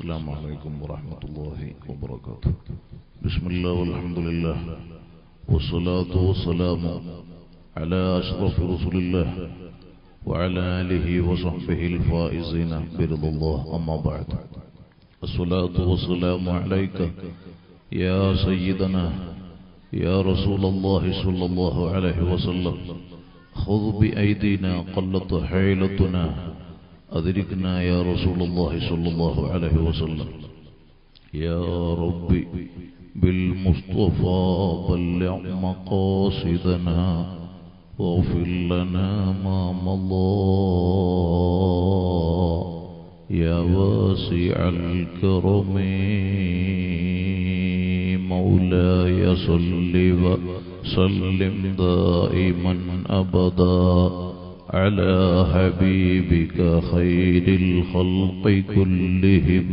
السلام عليكم ورحمة الله وبركاته بسم الله والحمد لله والصلاة والسلام على أشرف رسول الله وعلى آله وصحبه الفائزين برضا الله أما بعد الصلاة والسلام عليك يا سيدنا يا رسول الله صلى الله عليه وسلم خذ بأيدينا قلت حيلتنا أدركنا يا رسول الله صلى الله عليه وسلم يا ربي بالمصطفى بلغ مقاصدنا واغفر لنا ما مضى يا واسع الكرم مولاي صل وسلم دائما أبدا على حبيبك خير الخلق كلهم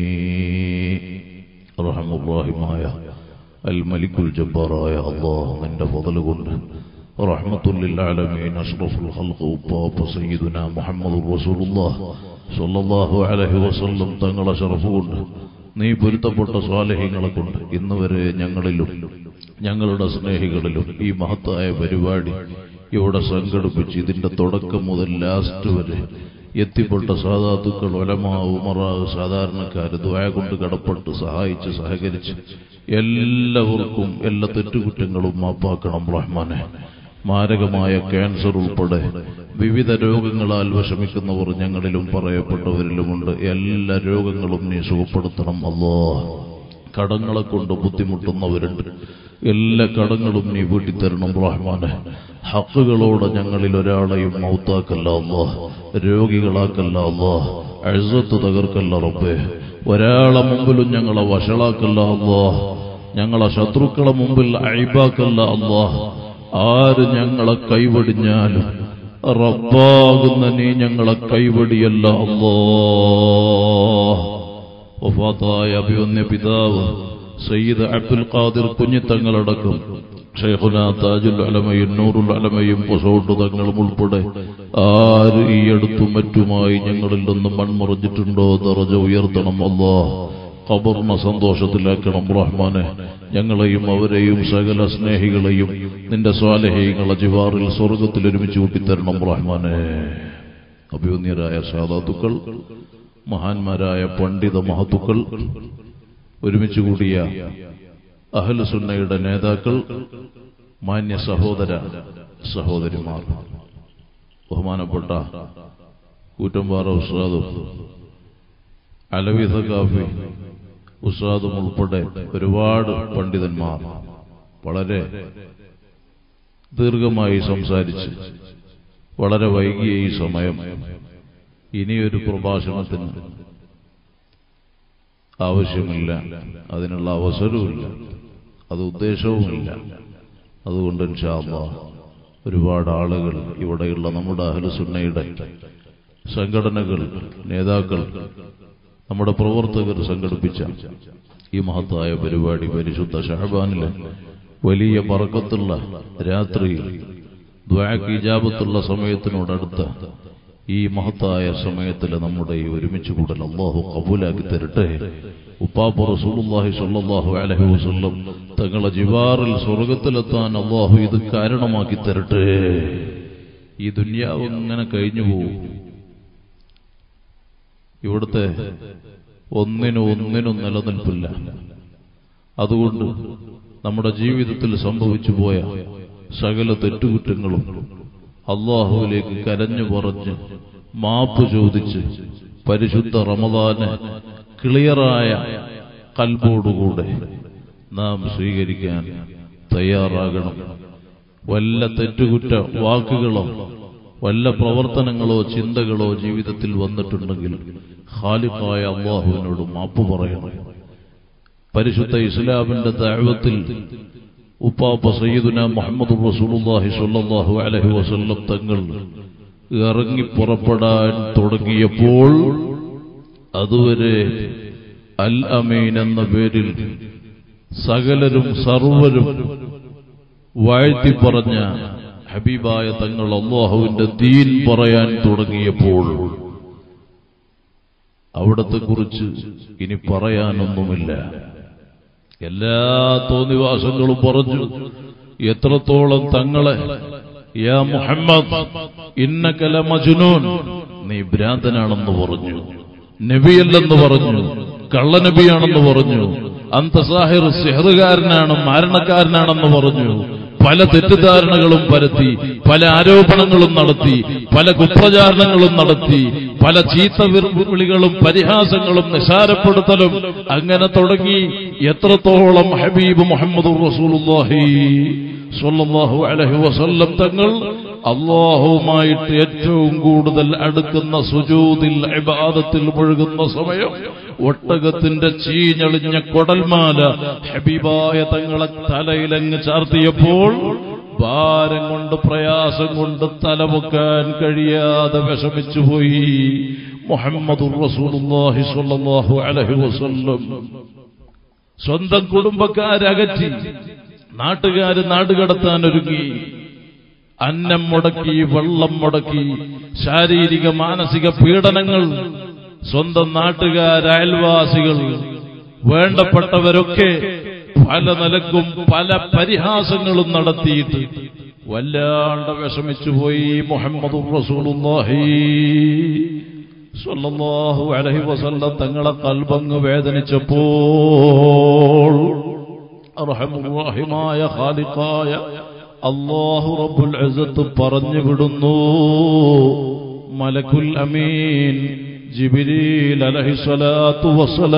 رحم الراحماയ الملك الجبار يا الله നിന്റെ ഫضل കൊണ്ട് رحمة للعالمين أشرف الخلق وباب سيدنا محمد رسول الله صلى الله عليه وسلم തങ്ങളെ ഷറഫ് കൊണ്ട് നീ പൊരുത്തപ്പെട്ട സ്വാലഹ്യങ്ങളെ കൊണ്ട് ഇന്ന് വരെ ഞങ്ങളിലും ഞങ്ങളുടെ സ്നേഹികളിലും ഈ മഹത്തായ പരിപാടി ഇവിടെ സംഘടിപ്പിച്ച് ഇതിന്റെ തുടക്കം മുതൽ ലാസ്റ്റ് വരെ എത്തിപ്പെട്ട സാധാത്തുക്കൾ ഒലമാ ഉമറാവ് സാധാരണക്കാര് ദ്വയ കൊണ്ട് കടപ്പെട്ട് സഹായിച്ച് സഹകരിച്ച് എല്ലാവർക്കും എല്ലാ തെറ്റുകുറ്റങ്ങളും മാപ്പാക്കണം റഹ്മാനെ മാരകമായ ക്യാൻസർ ഉൾപ്പെടെ വിവിധ രോഗങ്ങളാൽ വിഷമിക്കുന്നവർ ഞങ്ങളിലും പറയപ്പെട്ടവരിലുമുണ്ട് എല്ലാ രോഗങ്ങളും നീ സുഖപ്പെടുത്തണം അല്ലോ കടങ്ങളെ കൊണ്ട് ബുദ്ധിമുട്ടുന്നവരുണ്ട് എല്ലാ കടങ്ങളും നീ വീട്ടിത്തരണം റഹ്മാനെ ഹക്കുകളോട് ഞങ്ങളിൽ ഒരാളെയും മൗത്താക്കല്ല അല്ലോ രോഗികളാക്കല്ല അല്ലോ അഴുസത്ത് തകർക്കല്ല റബ്ബേ ഒരാളെ മുമ്പിലും ഞങ്ങളെ വഷളാക്കല്ല അല്ലോ ഞങ്ങളെ ശത്രുക്കളെ മുമ്പിൽ അഴിബാക്കല്ല അല്ലോ ആര് ഞങ്ങളെ കൈവടിഞ്ഞാലും റബ്ബാകുന്ന നീ ഞങ്ങളെ കൈവടിയല്ല അല്ലോ വഫാത്തായ അഭിവന്യ പിതാവ് സയ്യിദ് അബ്ദുൽ ഖാദിർ കുഞ്ഞിത്തങ്ങളടക്കം ഷെയ്ഖുന താജുൽ അലമയും നൂറുൽ അലമയും പൊസോട്ട് തങ്ങളും ഉൾപ്പെടെ ആര് ഈ അടുത്തും മറ്റുമായി ഞങ്ങളിൽ നിന്നും മൺമറഞ്ഞിട്ടുണ്ടോ ദറജ ഉയർത്തണം അല്ലാ ഖബറിനെ സന്തോഷത്തിലാക്കണം റഹ്മാനെ ഞങ്ങളെയും അവരെയും സകല സ്നേഹികളെയും നിന്റെ സ്വാലഹ്യങ്ങളെ ജിവാറിൽ സ്വർഗത്തിൽ ഒരുമിച്ച് കൂട്ടിത്തരണം റഹ്മാനെ അഭിവന്യരായ സാധാത്തുക്കൾ മഹാന്മാരായ പണ്ഡിത മഹത്തുക്കൾ ഒരുമിച്ച് കൂടിയ അഹലുസുന്നയുടെ നേതാക്കൾ മാന്യ സഹോദര സഹോദരിമാർ ബഹുമാനപ്പെട്ട കൂറ്റമ്പാറ ഉസ്താദും അലവിധ കാഫി ഉസ്താദും ഉൾപ്പെടെ ഒരുപാട് പണ്ഡിതന്മാർ വളരെ ദീർഘമായി സംസാരിച്ച് വളരെ വൈകിയ ഈ സമയം ഇനിയൊരു പ്രഭാഷണത്തിന് ആവശ്യമില്ല അതിനുള്ള അവസരവുമില്ല അത് ഉദ്ദേശവുമില്ല അതുകൊണ്ട് ഇൻഷാല്ല ഒരുപാട് ആളുകൾ ഇവിടെയുള്ള നമ്മുടെ അഹലുസുന്നയുടെ സംഘടനകൾ നേതാക്കൾ നമ്മുടെ പ്രവർത്തകർ സംഘടിപ്പിച്ച ഈ മഹത്തായ പരിപാടി പരിശുദ്ധ ഷഹബാനിലെ വലിയ പറക്കത്തുള്ള രാത്രിയിൽ ദ്വാക്ക് ഇജാബത്തുള്ള സമയത്തിനോടടുത്ത ഈ മഹത്തായ സമയത്തിൽ നമ്മുടെ ഈ ഒരുമിച്ച് കൂടൽ അള്ളാഹു കബൂലാക്കി തരട്ടെ ഉപ്പാപ്പ റസൂലുള്ളാഹി സ്വല്ലല്ലാഹു അലൈഹി വസല്ലം തങ്ങളെ ജിവാറിൽ സ്വർഗത്തിലെത്താൻ അള്ളാഹു ഇത് കാരണമാക്കി തരട്ടെ ഈ ദുന്യാവ് ഇങ്ങനെ കഴിഞ്ഞു പോകും ഇവിടുത്തെ ഒന്നിനും ഒന്നിനും നിലനിൽപ്പില്ല അതുകൊണ്ട് നമ്മുടെ ജീവിതത്തിൽ സംഭവിച്ചു പോയ സകല തെറ്റുകുറ്റങ്ങളും അള്ളാഹുവിലേക്ക് കരഞ്ഞു പറഞ്ഞ് മാപ്പ് ചോദിച്ച് പരിശുദ്ധ റമദാന് ക്ലിയറായ കൽബോടുകൂടെ നാം സ്വീകരിക്കാൻ തയ്യാറാകണം വല്ല തെറ്റുകുറ്റ വാക്കുകളോ വല്ല പ്രവർത്തനങ്ങളോ ചിന്തകളോ ജീവിതത്തിൽ വന്നിട്ടുണ്ടെങ്കിൽ ഖാലിഖായ അള്ളാഹുവിനോട് മാപ്പ് പറയണം പരിശുദ്ധ ഇസ്ലാമിന്റെ ദൈവത്തിൽ ഉപ്പാപ്പ സയ്യിദുന മുഹമ്മദ് റസൂലുള്ളാഹി സ്വല്ലല്ലാഹു അലൈഹി വസല്ലം തങ്ങൾ ഇറങ്ങി പുറപ്പെടാൻ തുടങ്ങിയപ്പോൾ അതുവരെ അൽ അമീൻ എന്ന പേരിൽ സകലരും സർവരും വാഴ്ത്തി പറഞ്ഞ ഹബീബായ തങ്ങൾ അള്ളാഹുവിന്റെ ദീൻ പറയാൻ തുടങ്ങിയപ്പോൾ അവിടത്തെ കുറിച്ച് ഇനി പറയാനൊന്നുമില്ല എല്ലാ തോന്നിവാസങ്ങളും പറഞ്ഞു എത്രത്തോളം തങ്ങളെ യാ മുഹമ്മദ് ഇന്നകല മജുനൂൻ നീ ഭ്രാന്തനാണെന്ന് പറഞ്ഞു നബിയല്ലെന്ന് പറഞ്ഞു കള്ളനബിയാണെന്ന് പറഞ്ഞു അന്തസാഹിർ സിഹറുകാരനാണ് മരണക്കാരനാണെന്ന് പറഞ്ഞു പല തെറ്റിദ്ധാരണകളും പരത്തി പല ആരോപണങ്ങളും നടത്തി പല കുപ്രചാരണങ്ങളും നടത്തി പല ചീത്ത വിർ- വിളികളും പരിഹാസങ്ങളും നിസാരപ്പെടുത്തലും അങ്ങനെ തുടങ്ങി എത്രത്തോളം ഹബീബ് മുഹമ്മദ് റസൂലുള്ളാഹി സ്വല്ലല്ലാഹു അലൈഹി വസല്ലം തങ്ങൾ അള്ളാഹുവുമായിട്ട് ഏറ്റവും കൂടുതൽ അടുക്കുന്ന സുജൂദിൽ ഇബാദത്തിൽ മുഴുകുന്ന സമയം ഒട്ടകത്തിന്റെ ചീഞ്ഞളിഞ്ഞ കൊടൽമാല ഹബീബായ തങ്ങളെ തലയിലങ്ങ് ചാർത്തിയപ്പോൾ ഭാരം കൊണ്ട് പ്രയാസം കൊണ്ട് തലമുക്കാൻ കഴിയാതെ വിഷമിച്ചുപോയി മുഹമ്മദ് റസൂലുള്ളാഹി സ്വല്ലല്ലാഹു അലൈഹി വസല്ലം സ്വന്തം കുടുംബക്കാരകറ്റി നാട്ടുകാര് നാടുകടത്താൻ ഒരുങ്ങി അന്നം മുടക്കി വെള്ളം മുടക്കി ശാരീരിക മാനസിക പീഡനങ്ങൾ സ്വന്തം നാട്ടുകാർ അയൽവാസികൾ വേണ്ടപ്പെട്ടവരൊക്കെ പല നിലക്കും പല പരിഹാസങ്ങളും നടത്തിയിട്ട് വല്ലാണ്ട് വിഷമിച്ചുപോയി മുഹമ്മദ് റസൂലുള്ളാഹി സ്വല്ലല്ലാഹു അലൈഹി വസല്ലം തങ്ങളെ കൽബങ്ങ് വേദനിച്ചപ്പോൾ അർഹമുറാഹിമായ ഖാലിഖായ അല്ലാഹു റബ്ബുൽ ഇസ്സത്ത് പറഞ്ഞു വിടുന്നു മലക്കുൽ അമീൻ ജിബ്രീൽ അലൈഹി സ്വലാത്തു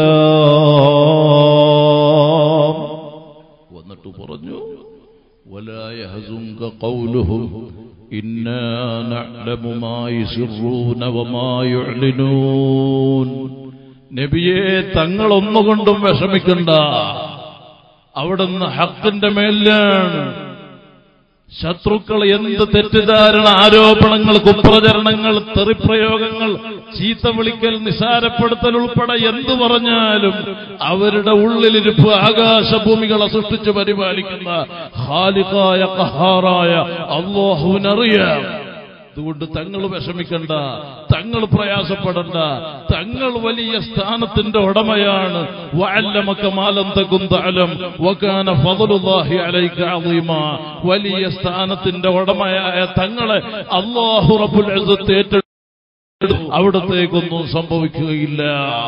വസ്സലാം വന്നിട്ട് പറഞ്ഞു ولا يهزنك قولهم إنا نعلم ما يسرون وما يعلنون നബിയെ തങ്ങളൊന്നുകൊണ്ടും വിഷമിക്കണ്ട അവിടുന്ന് ഹക്കിന്റെ മേലാണ് ശത്രുക്കൾ എന്ത് തെറ്റിദ്ധാരണ ആരോപണങ്ങൾ കുപ്രചരണങ്ങൾ തെറിപ്രയോഗങ്ങൾ ചീത്ത വിളിക്കൽ നിസാരപ്പെടുത്തൽ ഉൾപ്പെടെ എന്തു പറഞ്ഞാലും അവരുടെ ഉള്ളിലിരിപ്പ് ആകാശഭൂമികളെ സൃഷ്ടിച്ച് പരിപാലിക്കുന്ന ഹാലിക്കായ കഹാറായ അള്ളാഹുവിനറിയാം അതുകൊണ്ട് തങ്ങൾ വിഷമിക്കണ്ട തങ്ങൾ പ്രയാസപ്പെടണ്ട തങ്ങൾ വലിയ സ്ഥാനത്തിന്റെ ഉടമയാണ് വഅല്ലമക മാലം തകും തഅലം വകാന ഫളലുല്ലാഹി അലൈക അളീമ വലിയ സ്ഥാനത്തിന്റെ ഉടമയായ തങ്ങളെ അല്ലാഹു റബ്ബുൽ ഇസ്സത്ത് ഏറ്റെടുത്തു അവിടത്തേക്കൊന്നും സംഭവിക്കുകയില്ല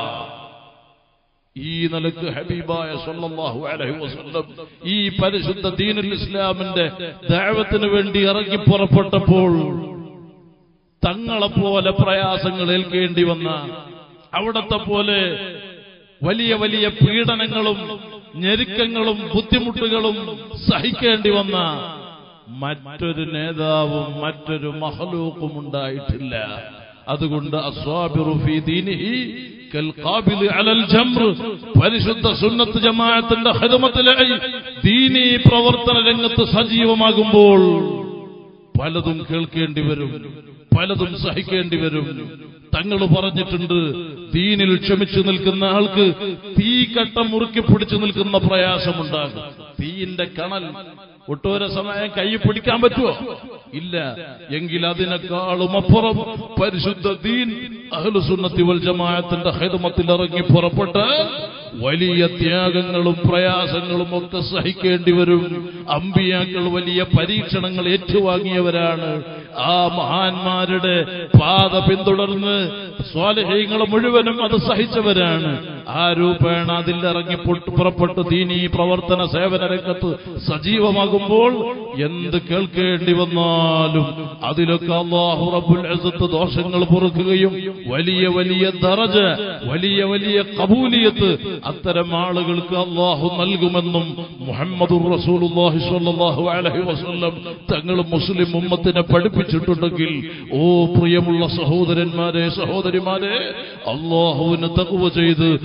ഈ നിലക്ക് ഹബീബായ സല്ലല്ലാഹു അലൈഹി വസല്ലം ഈ പരിശുദ്ധ ദീനുൽ ഇസ്ലാമിന്റെ ദഅവത്തിന് വേണ്ടി ഇറങ്ങി പുറപ്പെട്ടപ്പോൾ തങ്ങളെപ്പോലെ പ്രയാസങ്ങൾ ഏൽക്കേണ്ടി വന്ന അവിടത്തെ പോലെ വലിയ വലിയ പീഡനങ്ങളും ഞെരുക്കങ്ങളും ബുദ്ധിമുട്ടുകളും സഹിക്കേണ്ടി വന്ന മറ്റൊരു നേതാവും മറ്റൊരു മഹലൂക്കും ഉണ്ടായിട്ടില്ല അതുകൊണ്ട് അസ്വാബിറു ഫീ ദീനിഹി കൽ ഖാബിലി അലൽ ജംർ പരിശുദ്ധ സുന്നത്ത് ജമാഅത്തിന്റെ ഖിദ്മത്തിലായി ദീനീ പ്രവർത്തന രംഗത്ത് സജീവമാകുമ്പോൾ പലതും കേൾക്കേണ്ടി വരും പലതും സഹിക്കേണ്ടി വരും തങ്ങൾ പറഞ്ഞിട്ടുണ്ട് ദീനിൽ ക്ഷമിച്ചു നിൽക്കുന്ന ആൾക്ക് തീ കട്ട മുറുക്കി പിടിച്ചു നിൽക്കുന്ന പ്രയാസമുണ്ടാകും തീയിന്റെ കണൽ ഒട്ടോര സമയം കൈ പിടിക്കാൻ പറ്റുമോ ഇല്ല എങ്കിൽ അതിനേക്കാളും അപ്പുറം പരിശുദ്ധ ദീൻ അഹ്ലുസുന്നത്തി വൽ ജമാഅത്തിന്റെ ഹിദ്മത്തിൽ ഇറങ്ങി പുറപ്പെട്ട് വലിയ ത്യാഗങ്ങളും പ്രയാസങ്ങളും ഒക്കെ സഹിക്കേണ്ടി വരും അമ്പിയാക്കൾ വലിയ പരീക്ഷണങ്ങൾ ഏറ്റുവാങ്ങിയവരാണ് ആ മഹാന്മാരുടെ പാത പിന്തുടർന്ന് സ്വാലഹ്യങ്ങൾ മുഴുവനും അത് സഹിച്ചവരാണ് ആ രൂപേണ അതിൽ ഇറങ്ങി പൊട്ട് പുറപ്പെട്ട് ദീനീ പ്രവർത്തന സേവന രംഗത്ത് സജീവമാകുമ്പോൾ എന്ത് കേൾക്കേണ്ടി വന്നാലും അതിലൊക്കെ അള്ളാഹു റബ്ബുൽ ഇസ്സത്ത് ദോഷങ്ങൾ പൊറുക്കുകയും വലിയ വലിയ ദറജ വലിയ വലിയ കബൂലിയത്ത് അത്തരം ആളുകൾക്ക് അള്ളാഹു നൽകുമെന്നും മുഹമ്മദ് റസൂലുള്ളാഹി സ്വല്ലല്ലാഹു അലൈഹി വസല്ലം തങ്ങൾ മുസ്ലിം ഉമ്മത്തിനെ പഠിപ്പിച്ചിട്ടുണ്ടെങ്കിൽ ഓ പ്രിയമുള്ള സഹോദരന്മാരെ സഹോദരിമാരെ അള്ളാഹുവിന് തകുവ ചെയ്ത്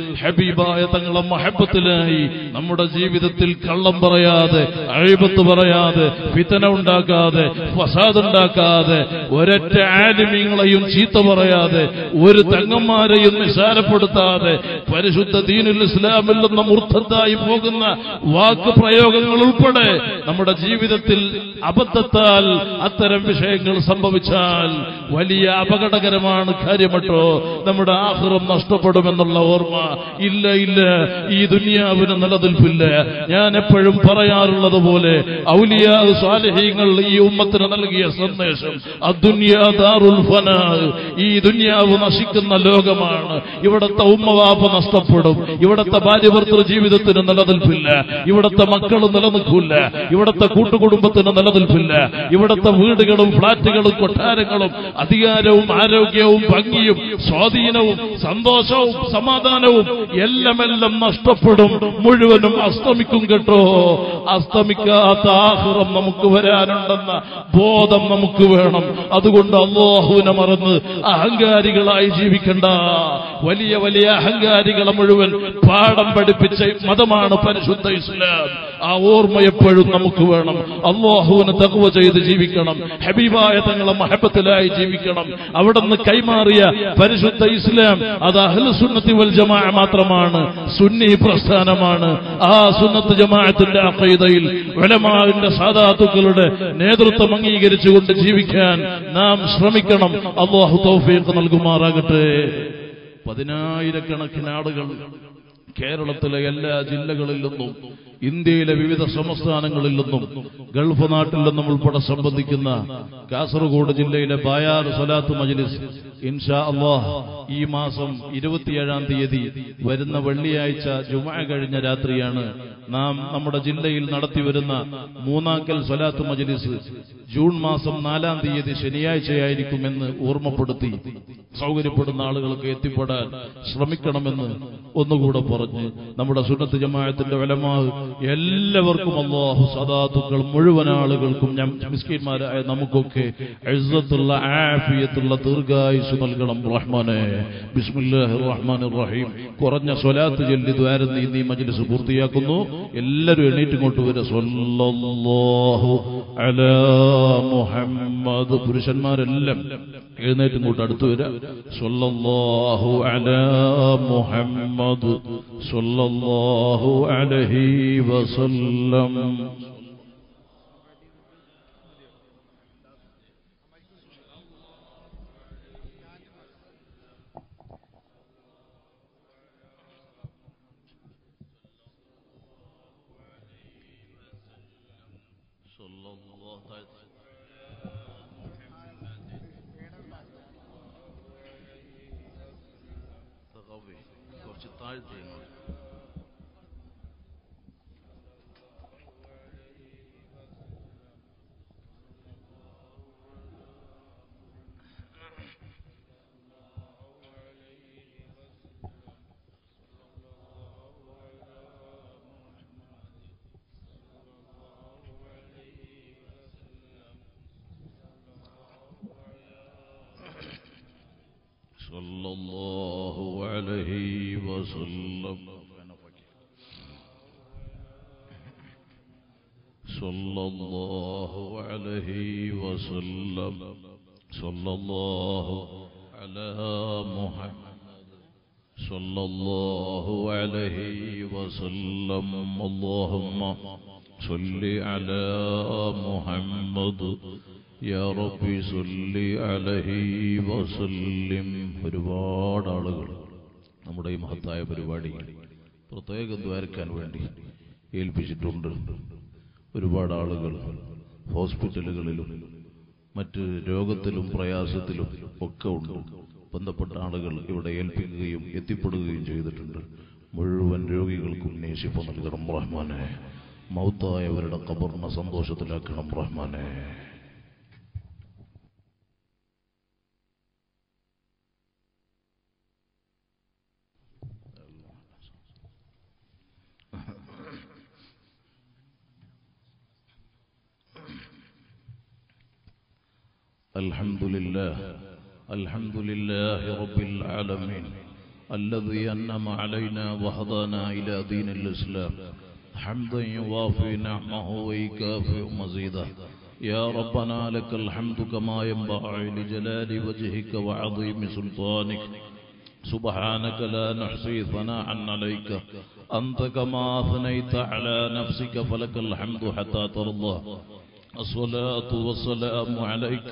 ഹബീബായ തങ്ങളെ മഹബത്തിലായി നമ്മുടെ ജീവിതത്തിൽ കള്ളം പറയാതെ അഴിബത്ത് പറയാതെ ഫിതന ഉണ്ടാക്കാതെ ഫസാദ് ഉണ്ടാക്കാതെ ഒരൊറ്റ ആലിമീങ്ങളെയും ചീത്ത പറയാതെ ഒരു തങ്ങന്മാരെയും നിസാരപ്പെടുത്താതെ പരിശുദ്ധ ദീനുൽ ഇസ്ലാമിൽ നിന്ന് മുർത്തത്തായി പോകുന്ന വാക്ക് പ്രയോഗങ്ങൾ ഉൾപ്പെടെ നമ്മുടെ ജീവിതത്തിൽ അബദ്ധത്താൽ അത്തരം വിഷയങ്ങൾ സംഭവിച്ചാൽ വലിയ അപകടകരമാണ് കാര്യമട്ടോ നമ്മുടെ ആഹ്റം നഷ്ടപ്പെടുമെന്നുള്ള ഓർമ്മ ഇല്ല ഇല്ല ഈ ദുനിയാവിന് നിലനിൽപ്പില്ല ഞാൻ എപ്പോഴും പറയാറുള്ളത് പോലെ ഔലിയ സ്വാലഹീങ്ങൾ ഈ ഉമ്മത്തിന് നൽകിയ സന്ദേശം അദ്ദുനിയാ ദാറുൽ ഫനാ ഈ ദുനിയാവ് നശിക്കുന്ന ലോകമാണ് ഇവിടത്തെ ഉമ്മവാപ്പ നഷ്ടപ്പെടും ഇവിടത്തെ ഭാര്യഭർത്തൃ ജീവിതത്തിന് നിലനിൽപ്പില്ല ഇവിടത്തെ മക്കൾ നിലനിൽക്കില്ല ഇവിടത്തെ കൂട്ടുകുടുംബത്തിന് നിലനിൽപ്പില്ല ഇവിടത്തെ വീടുകളും ഫ്ളാറ്റുകളും കൊട്ടാരങ്ങളും അധികാരവും ആരോഗ്യവും ഭംഗിയും സ്വാധീനവും സന്തോഷവും സമാധാനവും എല്ലാം എല്ലാം നഷ്ടപ്പെടും മുഴുവനും അസ്തമിക്കും കേട്ടോ അസ്തമിക്കാത്ത ആഹ്റം നമുക്ക് വരാനുണ്ടെന്ന ബോധം നമുക്ക് വേണം അതുകൊണ്ട് അള്ളാഹുവിനെ മറന്ന് അഹങ്കാരികളായി ജീവിക്കണ്ട വലിയ വലിയ അഹങ്കാരികളെ മുഴുവൻ പാഠം പഠിപ്പിച്ച മതമാണ് പരിശുദ്ധ ഇസ്ലാം ആ ഓർമ്മ എപ്പോഴും നമുക്ക് വേണം അള്ളാഹുവിനെ തകവ ചെയ്ത് ജീവിക്കണം ഹബീബായ തങ്ങളെ മഹബത്തിലായി ജീവിക്കണം അവിടെ നിന്ന് കൈമാറിയ പരിശുദ്ധ ഇസ്ലാം അത് അഹ്ലുസുന്നത്തി വൽ ജമാ മാത്രമാണ് സുന്നി പ്രസ്ഥാനമാണ് ആ സുന്നത്ത് ജമാഅത്തിന്റെ അഖീദയിൽ ഉലമാവിന്റെ സാദാത്തുക്കളുടെ നേതൃത്വം അംഗീകരിച്ചുകൊണ്ട് ജീവിക്കാൻ നാം ശ്രമിക്കണം അള്ളാഹു തൗഫീഖ് നൽകുമാറാകട്ടെ പതിനായിരക്കണക്കിന് ആളുകൾ കേരളത്തിലെ എല്ലാ ജില്ലകളിൽ നിന്നും ഇന്ത്യയിലെ വിവിധ സംസ്ഥാനങ്ങളിൽ നിന്നും ഗൾഫ് നാട്ടിൽ നിന്നും ഉൾപ്പെടെ സംബന്ധിക്കുന്ന കാസർഗോഡ് ജില്ലയിലെ ബായാർ സലാത്ത് മജ്ലിസ് ഇൻഷാ അള്ളാഹ് ഈ മാസം ഇരുപത്തിയേഴാം തീയതി വരുന്ന വെള്ളിയാഴ്ച ജുമ കഴിഞ്ഞ രാത്രിയാണ് നാം നമ്മുടെ ജില്ലയിൽ നടത്തിവരുന്ന മൂന്നാക്കൽ സ്വലാത്ത് മജ്ലിസ് ജൂൺ മാസം നാലാം തീയതി ശനിയാഴ്ചയായിരിക്കുമെന്ന് ഓർമ്മപ്പെടുത്തി സൗകര്യപ്പെടുന്ന ആളുകൾക്ക് എത്തിപ്പെടാൻ ശ്രമിക്കണമെന്ന് ഒന്നുകൂടെ പറഞ്ഞ് നമ്മുടെ സുന്നത്ത് ജമാഅത്തിന്റെ വലമാവ് എല്ലാവർക്കും അള്ളാഹു സദാത്തുക്കൾ മുഴുവൻ ആളുകൾക്കും ഞാൻ മിസ്കിന്മാരായ നമുക്കൊക്കെ എഴുത്തുള്ള ആഫിയത്തുള്ള ദീർഘായുസ് നൽകണം റഹ്മാനെ ബിസ്മില്ലാഹി റഹ്മാൻ റഹീം കുറഞ്ഞ സ്വലാത്ത് ചൊല്ലി ദ്വാരം നീ നീ മജ്ലിസ് പൂർത്തിയാക്കുന്നു എല്ലാവരും എണീറ്റ് ഇങ്ങോട്ട് വരെ സ്വല്ലല്ലാഹു അലാ മുഹമ്മദ് പുരുഷന്മാരെല്ലാം എഴുന്നേറ്റ് ഇങ്ങോട്ട് അടുത്ത് വരാം സ്വല്ലല്ലാഹു അലാ മുഹമ്മദ് സ്വല്ലല്ലാഹു അലൈഹി വസല്ലം കുറച്ച് താഴ്ത്തി صلى الله عليه وسلم صلى الله عليه وسلم صلى الله على محمد صلى الله عليه وسلم اللهم صل على محمد യാ റബ്ബി സല്ലി അലൈഹി വസല്ലിം ഒരുപാട് ആളുകൾ നമ്മുടെ ഈ മഹത്തായ പരിപാടി പ്രത്യേകം ദ്വാരക്കാൻ വേണ്ടി ഏൽപ്പിച്ചിട്ടുണ്ട് ഒരുപാട് ആളുകൾ ഹോസ്പിറ്റലുകളിലും മറ്റ് രോഗത്തിലും പ്രയാസത്തിലും ഒക്കെ ഉണ്ട് ബന്ധപ്പെട്ട ആളുകൾ ഇവിടെ ഏൽപ്പിക്കുകയും എത്തിപ്പെടുകയും ചെയ്തിട്ടുണ്ട് മുഴുവൻ രോഗികൾക്കും നേശിപ്പ് നൽകണം റഹ്മാനെ മൗത്തായവരുടെ കബറിനെ സന്തോഷത്തിലാക്കണം റഹ്മാനെ الحمد لله الحمد لله رب العالمين الذي أنعم علينا وهدانا إلى دين الإسلام حمدا يوافي نعمه ويكافئ مزيده يا ربنا لك الحمد كما ينبغي لجلال وجهك وعظيم سلطانك سبحانك لا نحصي ثناء عليك أنت كما أثنيت على نفسك فلك الحمد حتى ترضى الصلاة والسلام عليك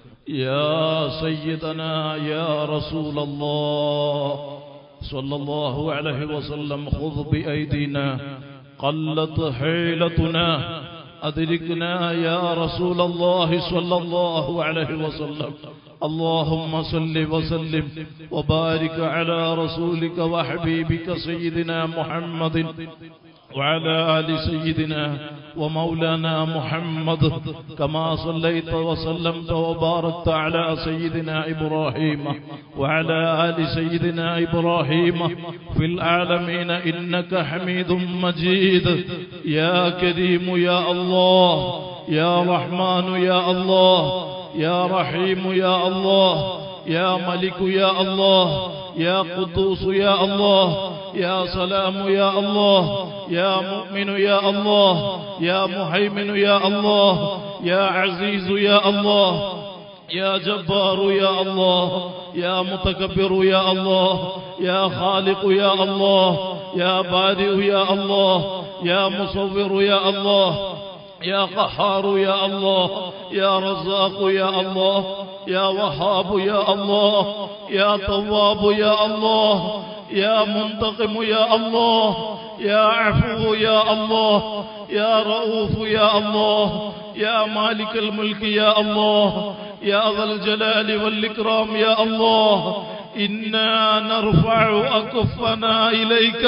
يا سيدنا يا رسول الله صلى الله عليه وسلم خذ بأيدينا قلت حيلتنا أدركنا يا رسول الله صلى الله عليه وسلم اللهم صل وسلم وبارك على رسولك وحبيبك سيدنا محمد وعلى آل سيدنا ومولانا محمد كما صليت وسلمت وباركت على سيدنا إبراهيم وعلى آل سيدنا إبراهيم في العالمين إنك حميد مجيد يا كريم يا الله يا رحمن يا الله يا رحيم يا الله يا ملك يا الله يا قدوس يا الله يا سلام يا الله يا مؤمن يا الله يا مهيمن يا الله يا عزيز يا الله يا جبار يا الله يا متكبر يا الله يا خالق يا الله يا بارئ يا الله يا مصور يا الله يا قهار يا الله يا رزاق يا الله يا وهاب يا الله يا تواب يا الله يا منتقم يا الله يا عفو يا الله يا رؤوف يا الله يا مالك الملك يا الله يا ذا الجلال والإكرام يا الله إنا نرفع أكفنا إليك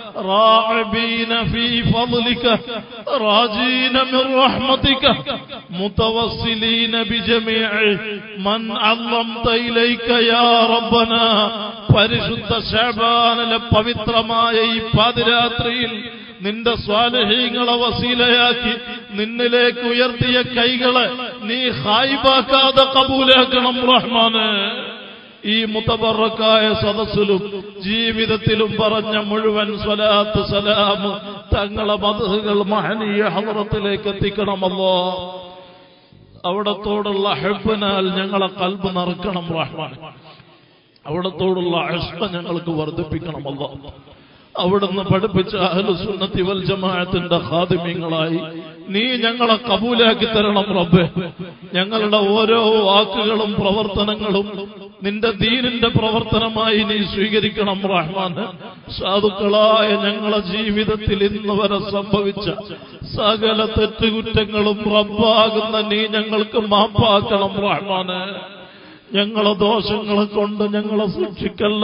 راعبين في فضلك راجين من رحمتك متوصلين بجميع من علمت إليك يا ربنا പരിശുദ്ധ ശാബാനിലെ പവിത്രമായ ഈ പാതിരാത്രിയിൽ നിന്റെ സ്വാലഹീങ്ങളെ വസീലയാക്കി നിന്നിലേക്ക് ഉയർത്തിയ കൈകളെ നീ ഹായിബാക്കാതെ കബൂലാക്കണം റഹ്മാന് ഈ മുത്തബറക്കായ സദസ്സിലും ജീവിതത്തിലും പറഞ്ഞ മുഴുവൻ സ്വലാത്ത് സലാം തങ്ങളെ മതകൾ മഹനീയ ഹവറത്തിലേക്ക് എത്തിക്കണമല്ലോ അവിടത്തോടുള്ള ഹെബിനാൽ ഞങ്ങളെ കൽബ് നിറക്കണം റഹ്മാൻ അവിടത്തോടുള്ള അഷ്ട ഞങ്ങൾക്ക് വർദ്ധിപ്പിക്കണമല്ലോ അവിടുന്ന് പഠിപ്പിച്ച അഹ്ലുസുന്നത്തി വൽ ജമാഅത്തിന്റെ ഖാദിമ്യങ്ങളായി നീ ഞങ്ങളെ കബൂലാക്കി തരണം റബ്ബേ ഞങ്ങളുടെ ഓരോ വാക്കുകളും പ്രവർത്തനങ്ങളും നിന്റെ ദീനിന്റെ പ്രവർത്തനമായി നീ സ്വീകരിക്കണം റഹ്മാൻ സാധുക്കളായ ഞങ്ങളെ ജീവിതത്തിൽ ഇന്ന് വരെ സംഭവിച്ച സകല തെറ്റുകുറ്റങ്ങളും റബ്ബാകുന്ന നീ ഞങ്ങൾക്ക് മാപ്പാക്കണം റഹ്മാന് ഞങ്ങളെ ദോഷങ്ങളെ കൊണ്ട് ഞങ്ങളെ സൂക്ഷിക്കല്ല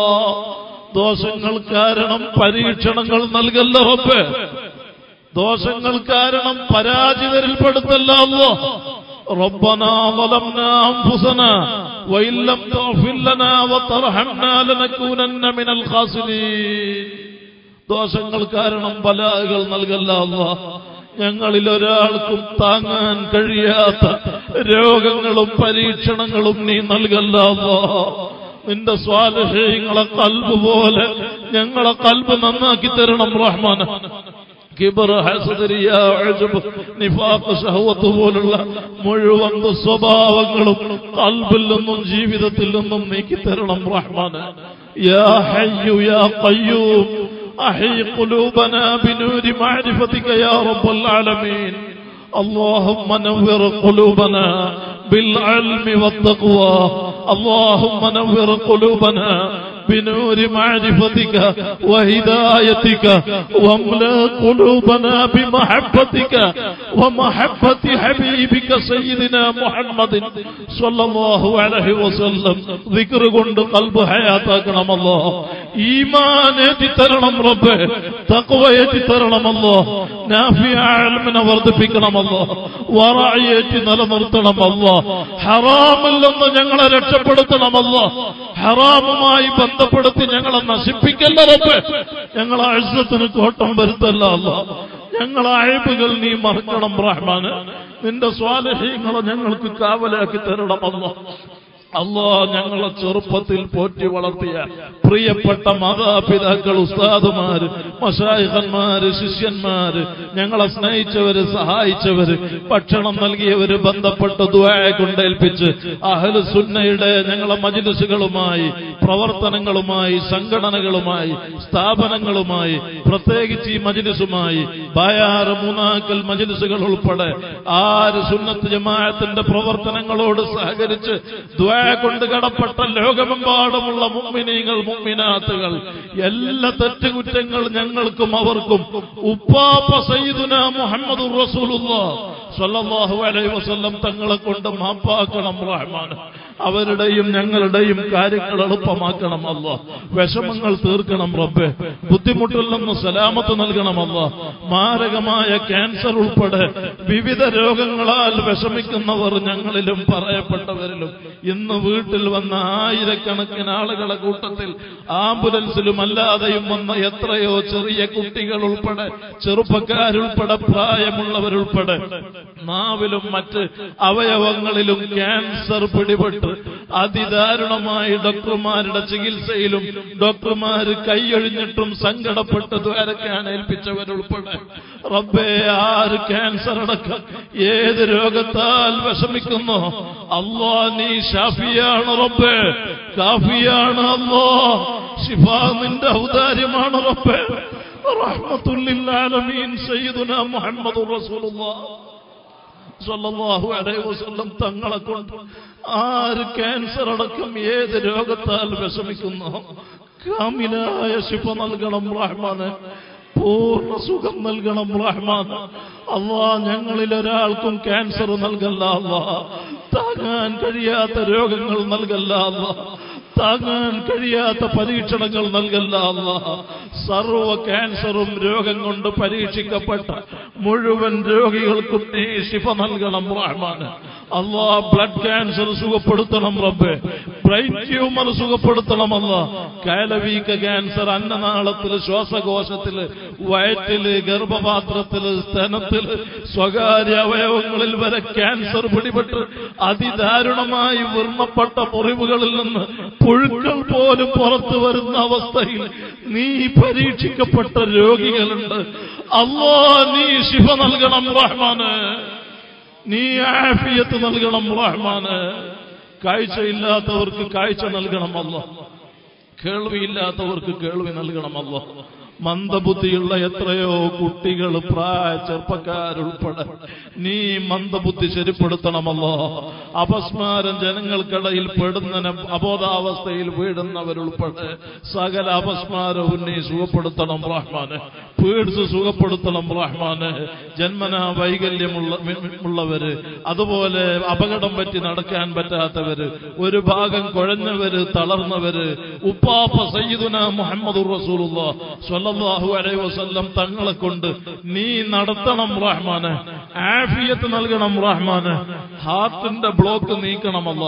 ദോഷങ്ങൾ കാരണം പരീക്ഷണങ്ങൾ നൽകല്ല റബ്ബ് ദോഷങ്ങൾ കാരണം പരാജിതരിൽപ്പെടുത്തല്ല അല്ലോ ربنا ظلمنا أنفسنا وإن لم تغفر لنا وترحمنا لنكونن من الخاسرين ദോഷങ്ങൾ കാരണം ബലാകൾ നൽകല്ല അല്ലാ ഞങ്ങളിൽ ഒരാൾക്കും താങ്ങാൻ കഴിയാത്ത രോഗങ്ങളും പരീക്ഷണങ്ങളും നീ നൽകല്ല അല്ലാ നിന്റെ സ്വാലഹ്യങ്ങളെ കൽബ് പോലെ ഞങ്ങളെ കൽബ് നന്നാക്കി തരണം റഹ്മാൻ കിബർ ഹസദരിയ അജബ് നിഫാഖ് ഷഹവത്ത് പോലുള്ള മുഴുവൻ സ്വഭാവങ്ങളും കൽബിൽ നിന്നും ജീവിതത്തിൽ നിന്നും നീക്കി തരണം റഹ്മാൻ യാ ഹയ്യു യാ ഖയ്യൂം أحي قلوبنا بنور معرفتك يا رب العالمين اللهم نور قلوبنا بالعلم والتقوى اللهم نور قلوبنا بنور معرفتك وهدايتك واملا قلوبنا بمحبتك ومحبة حبيبك سيدنا محمد صلى الله عليه وسلم ذكر قند قلب حياتكنا الله ഈമാൻ ഏറ്റിത്തരണം റബ്ബ് തക്വ ഏറ്റിത്തരണമല്ലോ നാഫിയ ആൽമിനെ വർദ്ധിപ്പിക്കണമല്ലോ വറായേറ്റി നിലനിർത്തണമല്ലോ ഹറാമിൽ നിന്ന് ഞങ്ങളെ രക്ഷപ്പെടുത്തണമല്ലോ ഹറാമുമായി ബന്ധപ്പെടുത്തി ഞങ്ങളെ നശിപ്പിക്കല്ല റബ്ബ് ഞങ്ങളെ അഴുസത്തിന് കോട്ടം വരുത്തല്ല അല്ലോ ഞങ്ങളെ അയബുകൾ നീ മറക്കണം റഹ്മാന് നിന്റെ സ്വാലഹീങ്ങളെ ഞങ്ങൾക്ക് കാവലാക്കി തരണമല്ലോ അള്ളാ ഞങ്ങളെ ചെറുപ്പത്തിൽ പോറ്റി വളർത്തിയ പ്രിയപ്പെട്ട മാതാപിതാക്കൾ ഉസ്താദുമാര് മഷായിഖന്മാര് ശിഷ്യന്മാര് ഞങ്ങളെ സ്നേഹിച്ചവര് സഹായിച്ചവര് ഭക്ഷണം നൽകിയവര് ബന്ധപ്പെട്ട് ദ്വായ കൊണ്ടേൽപ്പിച്ച് അഹല് സുന്നയുടെ ഞങ്ങളെ മജിലിസുകളുമായി പ്രവർത്തനങ്ങളുമായി സംഘടനകളുമായി സ്ഥാപനങ്ങളുമായി പ്രത്യേകിച്ച് ഈ മജിലിസുമായി ബായാറ് മൂന്നാക്കൽ മജിലിസുകൾ ഉൾപ്പെടെ ആര് സുന്നത്ത് ജമാഅത്തിന്റെ പ്രവർത്തനങ്ങളോട് സഹകരിച്ച് ദ്വാ കൊണ്ട് കടപ്പെട്ട ലോകമെമ്പാടുമുള്ള മുമ്മിനീങ്ങൾ മുമ്മിനാത്തുകൾ എല്ലാ തെറ്റുകുറ്റങ്ങൾ ഞങ്ങൾക്കും അവർക്കും ഉപ്പാപ്പ സയ്യിദുന മുഹമ്മദ് സല്ലല്ലാഹു അലൈഹി വസല്ലം തങ്ങളെ കൊണ്ട് മാപ്പാക്കണം റഹ്മാൻ അവരുടെയും ഞങ്ങളുടെയും കാര്യങ്ങൾ എളുപ്പമാക്കണം അല്ല വിഷമങ്ങൾ തീർക്കണം റബ്ബെ ബുദ്ധിമുട്ടിൽ നിന്ന് സലാമത്ത് നൽകണം അല്ല മാരകമായ ക്യാൻസർ ഉൾപ്പെടെ വിവിധ രോഗങ്ങളാൽ വിഷമിക്കുന്നവർ ഞങ്ങളിലും പറയപ്പെട്ടവരിലും ഇന്ന് വീട്ടിൽ വന്ന ആയിരക്കണക്കിന് ആളുകളെ കൂട്ടത്തിൽ ആംബുലൻസിലും അല്ലാതെയും വന്ന എത്രയോ ചെറിയ കുട്ടികൾ ഉൾപ്പെടെ ചെറുപ്പക്കാരുൾപ്പെടെ പ്രായമുള്ളവരുൾപ്പെടെ നാവിലും മറ്റ് അവയവങ്ങളിലും ക്യാൻസർ പിടിപെട്ട് അതിദാരുണമായി ഡോക്ടർമാരുടെ ചികിത്സയിലും ഡോക്ടർമാര് കൈയൊഴിഞ്ഞിട്ടും സങ്കടപ്പെട്ട് ദ്വാരക്കാൻ ഏൽപ്പിച്ചവരുൾപ്പെടെ റബ്ബേ ആര് ക്യാൻസർ അടക്കം ഏത് രോഗത്താൽ വിഷമിക്കുന്നു അള്ളാ നീ ഷാഫിയാണ് റബ്ബേ കാഫിയാണ് അള്ളാ ഷിഫ നിന്റെ ഔദാര്യമാണ് റബ്ബേ റഹ്മത്തുല്ലിൽ സയ്യിദുന മുഹമ്മദ് റസൂലുള്ളാഹ് സല്ലല്ലാഹു അലൈഹി വസല്ലം തങ്ങളെ കൊണ്ട് ആര് ക്യാൻസർ അടക്കം ഏത് രോഗത്താൽ വിഷമിക്കുന്നു കാമിലായ ശിഫ നൽകണം റഹ്മാന് പൂർണ്ണ സുഖം നൽകണം റഹ്മാൻ അള്ളാ ഞങ്ങളിൽ ഒരാൾക്കും ക്യാൻസർ നൽകല്ല അള്ളാ താങ്ങാൻ കഴിയാത്ത രോഗങ്ങൾ നൽകല്ല അള്ളാ താങ്ങാൻ കഴിയാത്ത പരീക്ഷണങ്ങൾ നൽകല്ല അല്ല സർവ ക്യാൻസറും രോഗം കൊണ്ട് പരീക്ഷിക്കപ്പെട്ട മുഴുവൻ രോഗികൾക്കും നീ ശിഫ നൽകണം റഹ്മാൻ അള്ളാ ബ്ലഡ് ക്യാൻസർ സുഖപ്പെടുത്തണം റബ്ബെ ബ്രെയിൻ ട്യൂമർ സുഖപ്പെടുത്തണമല്ല കയലവീക്ക ക്യാൻസർ അന്നനാളത്തില് ശ്വാസകോശത്തില് വയറ്റില് ഗർഭപാത്രത്തില് സ്തനത്തില് സ്വകാര്യ അവയവങ്ങളിൽ വരെ ക്യാൻസർ പിടിപെട്ട് അതിദാരുണമായി വിർമ്മപ്പെട്ട മുറിവുകളിൽ നിന്ന് പുഴുക്കൾ പോലും പുറത്തു വരുന്ന അവസ്ഥയിൽ നീ പരീക്ഷിക്കപ്പെട്ട രോഗികളുണ്ട് അല്ലോ നീ ശിവ നൽകണം റഹ്മാന് നീ ആഫിയത്ത് നൽകണം റഹ്മാന് കാഴ്ചയില്ലാത്തവർക്ക് കാഴ്ച നൽകണം അല്ല കേൾവിയില്ലാത്തവർക്ക് കേൾവി നൽകണം അല്ല മന്ദബുദ്ധിയുള്ള എത്രയോ കുട്ടികൾ പ്രായ ചെറുപ്പക്കാരുൾപ്പെടെ നീ മന്ദബുദ്ധി ശരിപ്പെടുത്തണമല്ലോ അപസ്മാരം ജനങ്ങൾക്കിടയിൽ പെടുന്ന അബോധാവസ്ഥയിൽ വീടുന്നവരുൾപ്പെടെ സകല അപസ്മാരവും നീ സുഖപ്പെടുത്തണം റഹ്മാന് പീഡ്സ് സുഖപ്പെടുത്തണം റഹ്മാന് ജന്മന വൈകല്യമുള്ള ഉള്ളവര് അതുപോലെ അപകടം പറ്റി നടക്കാൻ പറ്റാത്തവര് ഒരു ഭാഗം കുഴഞ്ഞവര് തളർന്നവര് ഉപ്പാപ്പ സയ്യിദുന മുഹമ്മദ് റസൂലുള്ള സ്വല്ലല്ലാഹു അലൈഹി വസല്ലം തങ്ങളെ കൊണ്ട് നീ നടത്തണം റഹ്മാന് ആഫിയത്ത് നൽകണം റഹ്മാന് ഹാർട്ടിന്റെ ബ്ലോക്ക് നീക്കണമല്ല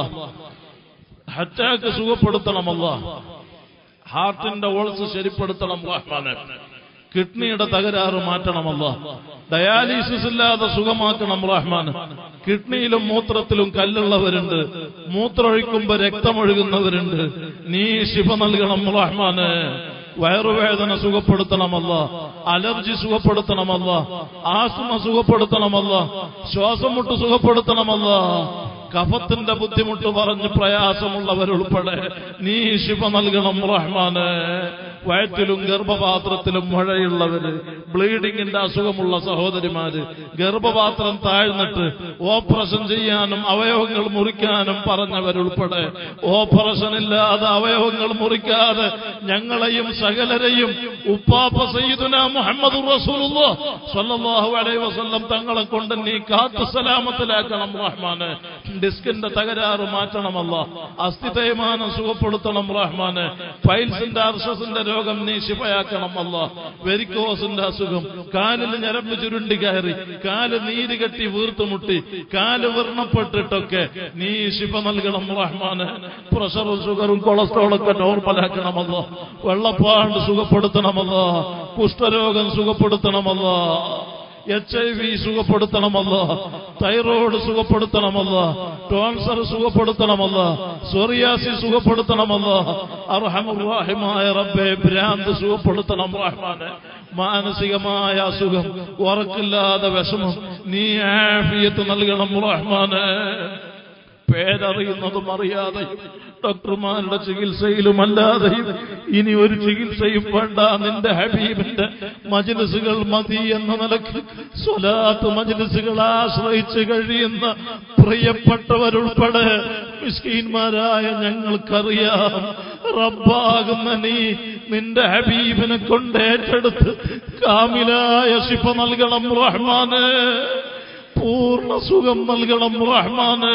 അറ്റാക്ക് സുഖപ്പെടുത്തണമല്ല ഹാർട്ടിന്റെ ഓൾസ് ശരിപ്പെടുത്തണം റഹ്മാന് കിഡ്നിയുടെ തകരാറ് മാറ്റണമല്ല ഡയാലിസിസ് ഇല്ലാതെ സുഖമാക്കണം റഹ്മാൻ കിഡ്നിയിലും മൂത്രത്തിലും കല്ലുള്ളവരുണ്ട് മൂത്രമൊഴിക്കുമ്പോ രക്തമൊഴുകുന്നവരുണ്ട് നീ ശിവ നൽകണം റഹ്മാന് വയറുവേദന സുഖപ്പെടുത്തണമല്ല അലർജി സുഖപ്പെടുത്തണമല്ല ആസ്മ സുഖപ്പെടുത്തണമല്ല ശ്വാസം മുട്ട് സുഖപ്പെടുത്തണമല്ല കഫത്തിന്റെ ബുദ്ധിമുട്ട് പറഞ്ഞ് പ്രയാസമുള്ളവരുൾപ്പെടെ നീ ശിവ നൽകണം റഹ്മാന് വയറ്റിലും ഗർഭപാത്രത്തിലും മഴയുള്ളവര് ബ്ലീഡിങ്ങിന്റെ അസുഖമുള്ള സഹോദരിമാര് ഗർഭപാത്രം താഴ്ന്നിട്ട് ഓപ്പറേഷൻ ചെയ്യാനും അവയവങ്ങൾ മുറിക്കാനും പറഞ്ഞവരുൾപ്പെടെ ഓപ്പറേഷൻ ഇല്ലാതെ അവയവങ്ങൾ മുറിക്കാതെ ഞങ്ങളെയും സകലരെയും ഉപ്പാപ്പ സയ്യിദുന മുഹമ്മദ് സ്വല്ലല്ലാഹു അലൈഹി വസല്ലം തങ്ങളെ കൊണ്ട് നീ കാത്തു സലാമത്തിലാക്കണം റഹ്മാന് ഡിസ്കിന്റെ തകരാറ് മാറ്റണമല്ല അസ്ഥി തേയ്മാനം സുഖപ്പെടുത്തണം റഹ്മാന് ഫൈൽസിന്റെ അർഷസിന്റെ രോഗം നീ ശിഫയാക്കണം അല്ല വെരിക്കോസിന്റെ അസുഖം കാലിൽ ഞരമ്പ് ചുരുണ്ടി കയറി കാല് നീര് കെട്ടി വീർത്തുമുട്ടി കാല് വർണ്ണപ്പെട്ടിട്ടൊക്കെ നീ ശിഫ നൽകണം റഹ്മാന് പ്രഷറും ഷുഗറും കൊളസ്ട്രോളൊക്കെ നോർമലാക്കണമല്ലോ വെള്ളപ്പാണ്ട് സുഖപ്പെടുത്തണമല്ലോ കുഷ്ഠരോഗം സുഖപ്പെടുത്തണമല്ലോ എച്ച് ഐ വി സുഖപ്പെടുത്തണമല്ല തൈറോയ്ഡ് സുഖപ്പെടുത്തണമല്ല ടോൺസർ സുഖപ്പെടുത്തണമല്ല സോറിയാസി സുഖപ്പെടുത്തണമല്ല അർഹമുറാഹിമായ റബ്ബെ ഭ്രാന്ത് സുഖപ്പെടുത്തണം റഹ്മാനെ മാനസികമായ അസുഖം ഉറക്കില്ലാതെ വിഷമം നീ ആഫിയത്ത് നൽകണം റഹ്മാനെ പേരറിയുന്നതും അറിയാതെയും ഡോക്ടർമാരുടെ ചികിത്സയിലും അല്ലാതെയും ഇനി ഒരു ചികിത്സയും വേണ്ട നിന്റെ ഹബീബിന്റെ മജിലിസുകൾ മതി എന്ന നിലക്ക് സ്വലാത്ത് മജിലിസുകൾ ആശ്രയിച്ച് കഴിയുന്ന പ്രിയപ്പെട്ടവരുൾപ്പെടെ മിസ്കീന്മാരായ ഞങ്ങൾക്കറിയാം റബ്ബാകുന്ന നീ നിന്റെ ഹബീബിനെ കൊണ്ട് ഏറ്റെടുത്ത് കാമിലായ ശിഫ നൽകണം റഹ്മാന് പൂർണ്ണ സുഖം നൽകണം റഹ്മാന്